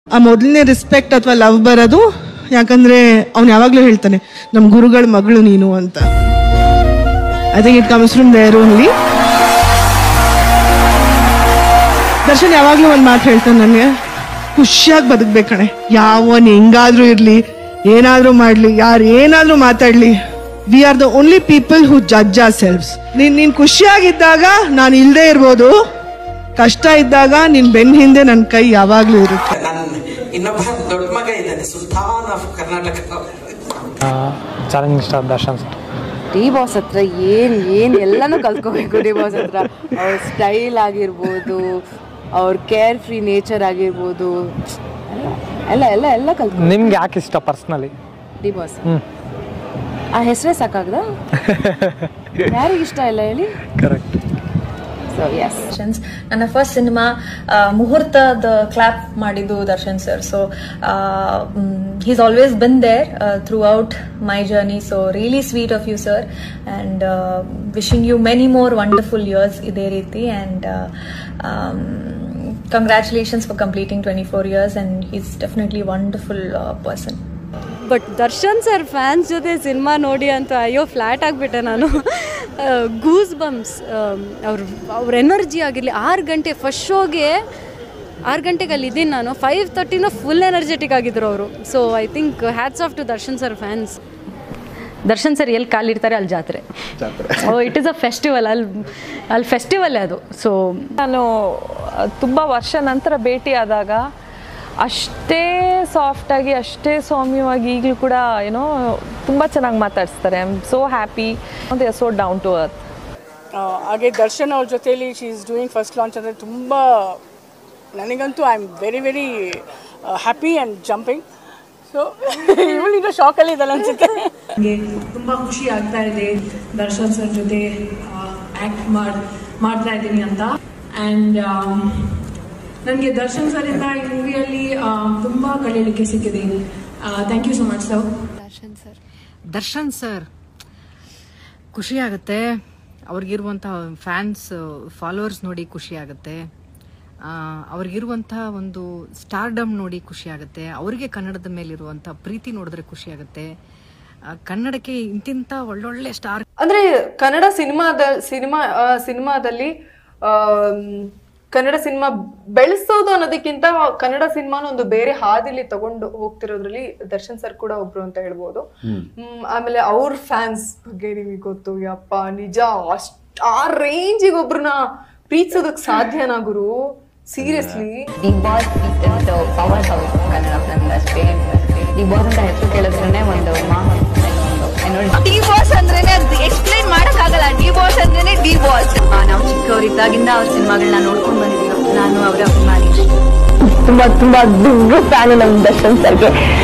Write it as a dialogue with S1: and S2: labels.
S1: ಆ ಮೊದಲನೇ ರೆಸ್ಪೆಕ್ಟ್ ಅಥವಾ ಲವ್ ಬರೋದು ಯಾಕಂದ್ರೆ ಅವ್ನು ಯಾವಾಗ್ಲೂ ಹೇಳ್ತಾನೆ ನಮ್ ಗುರುಗಳ ಮಗಳು ನೀನು ಅಂತ I think it comes from there only Darshan ಯಾವಾಗ್ಲೂ ಒಂದ್ ಮಾತು ಹೇಳ್ತಾನೆ ನನಗೆ ಖುಷಿಯಾಗಿ ಬದುಕ್ಬೇಕಣೆ ಯಾವನ್ ಹೆಂಗಾದ್ರೂ ಇರ್ಲಿ ಏನಾದ್ರೂ ಮಾಡ್ಲಿ ಯಾರು ಏನಾದ್ರೂ ಮಾತಾಡ್ಲಿ we are the only people who judge ourselves ನೀನ್ ನೀನ್ ಖುಷಿಯಾಗಿದ್ದಾಗ ನಾನು ಇಲ್ದೇ ಇರ್ಬೋದು ಕಷ್ಟ ಇದ್ದಾಗ ನಿನ್ ಬೆನ್ ಹಿಂದೆ ನನ್ನ ಕೈ ಯಾವಾಗ್ಲೂ ಇರುತ್ತೆ
S2: ನನ್ನ ಇನ್ನೊಬ್ಬ ದೊಡ್ಡ ಮಗ ಇದ್ದಾನೆ sultan of Karnataka
S3: challenging star Darshan sir
S4: D boss ಹತ್ರ ಏನ್ ಏನ್ ಎಲ್ಲಾನು ಕಲ್ತ್ಕೋಬೇಕು ಡಿ ಬಾಸ್ ಹತ್ರ ಅವ್ರ ಸ್ಟೈಲ್ ಆಗಿರ್ಬೋದು ಅವ್ರ ಕೇರ್ ಫ್ರೀ ನೇಚರ್ ಆಗಿರ್ಬೋದು ಎಲ್ಲ ಎಲ್ಲ ಎಲ್ಲ ಕಲ್ತ್ಕೊ
S3: ನಿಮ್ಗೆ ಯಾಕೆ ಇಷ್ಟ ಪರ್ಸ್ನಲಿ
S4: ಡಿ ಬಾಸ್ ಆ ಹೆಸರೇ ಸಾಕಾಗ್ದ ಯಾರಿಗೆ ಇಷ್ಟ ಇಲ್ಲ ಹೇಳಿ
S3: ಕರೆಕ್ಟ್
S4: ಸೊ ಎಸ್
S5: ದರ್ಶನ್ಸ್ ನನ್ನ ಫಸ್ಟ್ ಸಿನಿಮಾ ಮುಹೂರ್ತದ ಕ್ಲಾಪ್ ಮಾಡಿದ್ದು Darshan sir so he's always been there throughout my journey so really sweet of you sir and wishing you many more wonderful years ಇದೇ ರೀತಿ and congratulations for completing twenty four years and he's definitely wonderful person
S6: but Darshan sir fans ಜೊತೆ cinema ನೋಡಿ ಅಂತ ಅಯ್ಯೋ flat ಆಗಿಬಿಟ್ಟೆ ನಾನು goose bumps ಅವ್ರ ಅವ್ರ energy ಆಗಿರಲಿ ಆರು ಗಂಟೆ ಫಸ್ಟ್ ಶೋಗೆ ಆರು ಗಂಟೆಗೆ ಅಲ್ಲಿ ಇದ್ದೀನಿ ನಾನು ಫೈವ್ ತರ್ಟಿನ ಫುಲ್ ಎನರ್ಜೆಟಿಕ್ ಆಗಿದ್ರು ಅವರು so I think hats off to Darshan sir fans
S7: Darshan sir ಎಲ್ಲಿ ಕಾಲಿಡ್ತಾರೆ ಅಲ್ಲಿ ಜಾತ್ರೆ oh it is a festival ಅಲ್ಲಿ ಅಲ್ಲಿ ಫೆಸ್ಟಿವಲ್ ಅದು ಸೊ
S8: ನಾನು ತುಂಬ ವರ್ಷ ನಂತರ ಭೇಟಿಯಾದಾಗ ಅಷ್ಟೇ ಸಾಫ್ಟಾಗಿ ಅಷ್ಟೇ ಸೌಮ್ಯವಾಗಿ ಈಗಲೂ ಕೂಡ ಏನೋ ತುಂಬ ಚೆನ್ನಾಗಿ ಮಾತಾಡಿಸ್ತಾರೆ I am so happy they are so down to earth
S9: ಹಾಗೆ ದರ್ಶನ್ ಅವ್ರ ಜೊತೆಲಿ she is doing first launch ಅಂದರೆ ತುಂಬ ನನಗಂತೂ I am very very happy and jumping so ಇವಳಿಗೆ ಶಾಕಲ್ಲಿ ಇದಲ್ಲ ಅನ್ಸುತ್ತೆ
S10: ನನಗೆ ತುಂಬ ಖುಷಿ ಆಗ್ತಾ ಇದೆ ದರ್ಶನ್ ಸರ್ ಜೊತೆ ಆ್ಯಕ್ಟ್ ಮಾಡ್ ಮಾಡ್ತಾ ಇದ್ದೀನಿ ಅಂತ ಆ್ಯಂಡ್ ನನಗೆ ದರ್ಶನ್ ಸರಿಂದ ಈ ಮೂವಿಯಲ್ಲಿ ತುಂಬ ಕಲಿಯಲಿಕ್ಕೆ ಸಿಕ್ಕಿದೆ thank you so much sir
S6: Darshan sir
S11: Darshan sir ಖುಷಿ ಆಗುತ್ತೆ ಅವ್ರಿಗಿರುವಂಥ ಫ್ಯಾನ್ಸ್ ಫಾಲೋವರ್ಸ್ ನೋಡಿ ಖುಷಿ ಆಗುತ್ತೆ ಆ, ಅವ್ರಿಗಿರುವಂಥ ಒಂದು ಸ್ಟಾರ್ಡಮ್ ನೋಡಿ ಖುಷಿ ಆಗುತ್ತೆ ಅವರಿಗೆ ಕನ್ನಡದ ಮೇಲಿರುವಂಥ ಪ್ರೀತಿ ನೋಡಿದ್ರೆ ಖುಷಿ ಆಗುತ್ತೆ ಆ, ಕನ್ನಡಕ್ಕೆ ಇಂತಿಂಥ ಒಳ್ಳೊಳ್ಳೆ ಸ್ಟಾರ್
S12: ಅಂದ್ರೆ ಕನ್ನಡ ಸಿನಿಮಾದ ಸಿನಿಮಾ ಆ, ಸಿನಿಮಾದಲ್ಲಿ ಆಮ್, ಕನ್ನಡ ಸಿನಿಮಾ ಬೆಳೆಸೋದು ಅನ್ನೋದಕ್ಕಿಂತ ಕನ್ನಡ ಸಿನಿಮಾನ ಒಂದು ಬೇರೆ ಹಾದಿಲಿ ತಗೊಂಡು ಹೋಗ್ತಿರೋದ್ರಲ್ಲಿ ದರ್ಶನ್ ಸರ್ ಕೂಡ ಒಬ್ರು ಅಂತ ಹೇಳ್ಬೋದು ಹ್ಮ್, ಆಮೇಲೆ ಅವ್ರ ಫ್ಯಾನ್ಸ್ ಬಗ್ಗೆ ನಿಮಗೆ ಗೊತ್ತು ಯಪ್ಪ ನಿಜ ಅಷ್ಟ್ ಆ ರೇಂಜಿಗೆ ಒಬ್ರನ್ನ ಪ್ರೀತಿಸೋದಕ್ ಸಾಧ್ಯನಾ ಗುರು seriously
S7: D boss powerhouse Kannada film industry D boss ಅಂತ ಹೆಸರು ಕೇಳಿದ್ರೇ ಒಂದು
S4: ಡಿ ಬಾಸ್ ಅಂದ್ರೇನೆ ಎಕ್ಸ್ಪ್ಲೈನ್ ಮಾಡಕ್ಕಾಗಲ್ಲ ಡಿ ಬಾಸ್ ಅಂದ್ರೇನೆ ಡಿ ಬಾಸ್
S7: ನಾವು ಚಿಕ್ಕವರಿದ್ದಾಗಿಂದ ಅವ್ರ ಸಿನಿಮಾಗಳನ್ನ ನೋಡ್ಕೊಂಡು ಬಂದಿದ್ದೀವಿ ನಾನು ಅವರ ಅಭಿಮಾನಿ
S8: ತುಂಬ ತುಂಬ ದೊಡ್ಡ ಫ್ಯಾನು ನಮ್ಮ ದರ್ಶನ್ ಸರ್ಗೆ